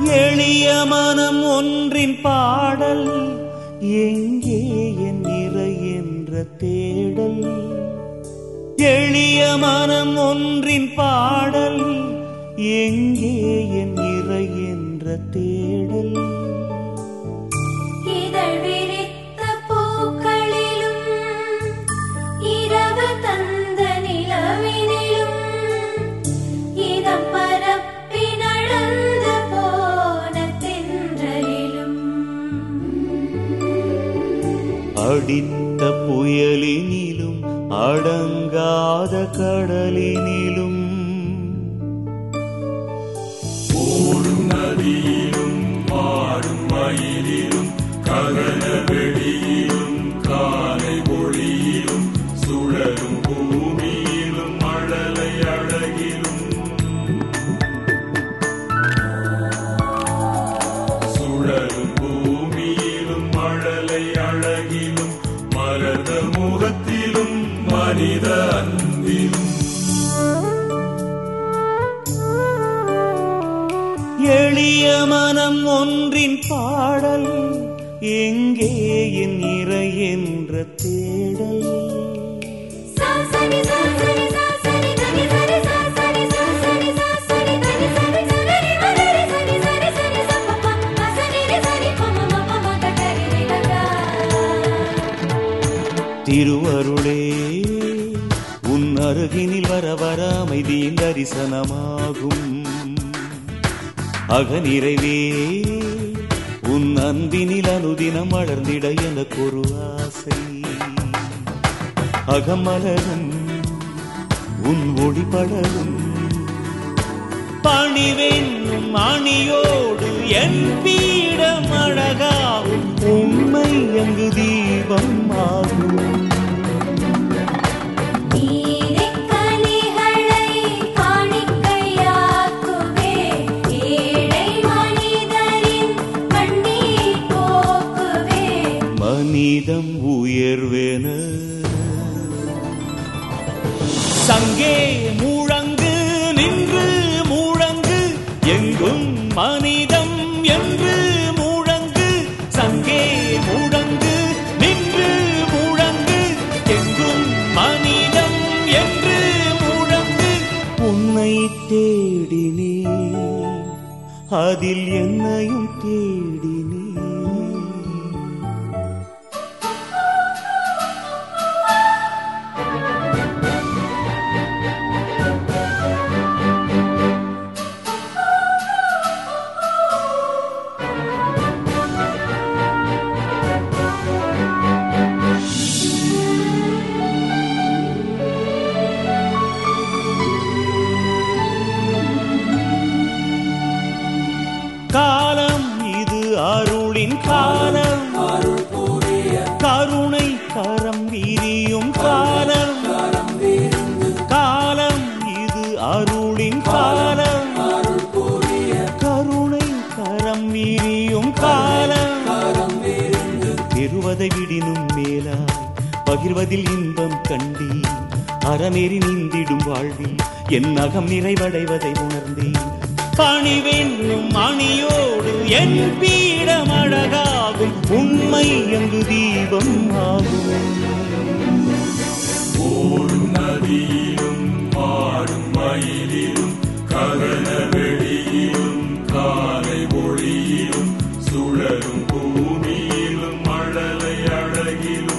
எளிய மனம் ஒன்றின் பாடல் எங்கே என் நிறை என்ற தேடல் எளிய மனம் ஒன்றின் பாடல் எங்கே என் நிறை என்ற தேடல் இதழ் விரித்த பூக்களிலும் இரவு தந்த நிலவினிலும் இதம் பரப்பி நடந்து போன தென்றலிலும் அடித்த புயலினிலும் அடங்காத கடலினிலும் ஓடும் நதியிலும் மாடும் மயிலிலும் ககன வெளியிலும் காலை ஒளியிலும் சுழலும் பூமியிலும் மழலை அழகிலும் சுழலும் பூமியிலும் மழலை அழகிலும் மலர்ந்த முகத்திலும் மனித அன்பிலும் எளிய மனம் ஒன்றின் பாடல் எங்கே என் நிறை என்ற தேடல் சாசனி சாசனி சாசனி கனி சரி சாசனி சாசனி சாசனி கனி சரி சரி மரி சரி சரி சரி சப்பப்ப அசனி சரி பம மம மக கரி ககா திருவருளே உன் அருகினில் வர வர அமைதியின் தரிசனமாகும் அகநிறைவே உன் அன்பினில் அனுதினம் வளர்ந்திட எனக்கு ஒரு ஆசை அகமலரும் உன் ஒளிபடரும் பணிவென்னும் அணியோடு என் பீடம் அழகாகும் உண்மை அங்கு தீபம் ஆகும் நீரிக் கனிகளை காணிக்கையாக்குவே ஏழை மனிதரின் கண்ணீர் போக்குவே மனிதம் உயர்வென சங்கே முழங்கு நின்று முழங்கு எங்கும் மனிதம் என்று முழங்கு சங்கே முழங்கு நின்று முழங்கு எங்கும் மனிதம் என்று முழங்கு உன்னை தேடினேன் அதில் என்னையும் தேடினேன் காலம் இது அருளின் காலம் கருணை கரம் வீரியும் காலம் காலம் இது அருளின் காலம் கருணை கரம் வீரியும் காலம் பெறுவதை விடினும் மேலாய் பகிர்வதில் இன்பம் கண்டி அறநெறி நீந்திடும் வாழ்வில் என் அகம் நிறைவடைவதை உணர்ந்தேன் பணிவென்னும் அணியோடு என் பீடம் அழகாகும் உண்மை அங்கு தீபம் ஆகும் ஓடும் நதியிலும் மாடும் மயிலிலும் ககன வெளியிலும் காலை ஒளியிலும் சுழலும் பூமியிலும் மழலை அழகிலும்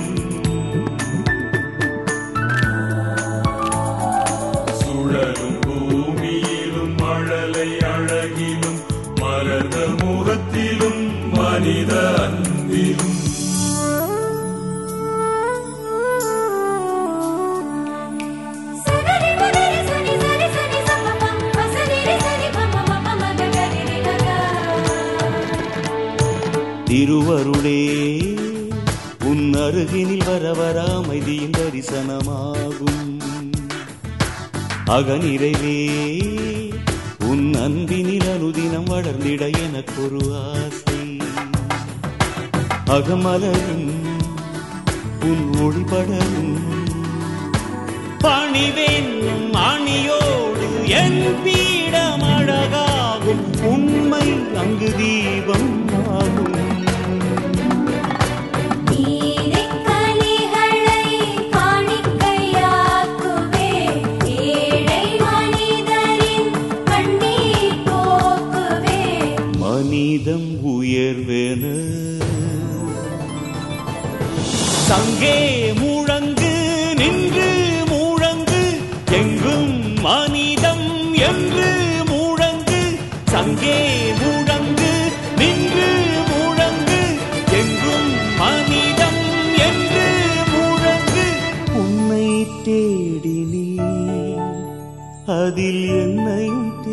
சுழலும் பூமியிலும் மழலை அழகிலும் மலர்ந்த முகத்திலும் மனித அன்பிலும் சரி மரி சரி சரி சரி சப்பப்ப அசனி சரி பம மம மக கரி ககா திருவருளே உன் அருகினில் வர வர அமைதியின் தரிசனமாகும் அகநிறைவே உன் அன்பினில் அனுதினம் வளர்ந்திட எனக்கொரு ஆசை அகமலரும் உன் ஒளிபடரும் பணிவென்னும் அணியோடு என் பீடம் அழகாகும் உண்மை அங்கு அங்கு தீபம் ஆகும் நீரிக்கனிகளை காணிக்கையாக்குவே ஏழை மனிதரின் கண்ணீர் போக்குவே மனிதம் உயர்வென சங்கே முழங்கு நின்று முழங்கு எங்கும் மனிதம் என்று முழங்கு சங்கே முழங்கு நின்று முழங்கு எங்கும் மனிதம் என்று முழங்கு உன்னை தேடினே அதில் என்னையும்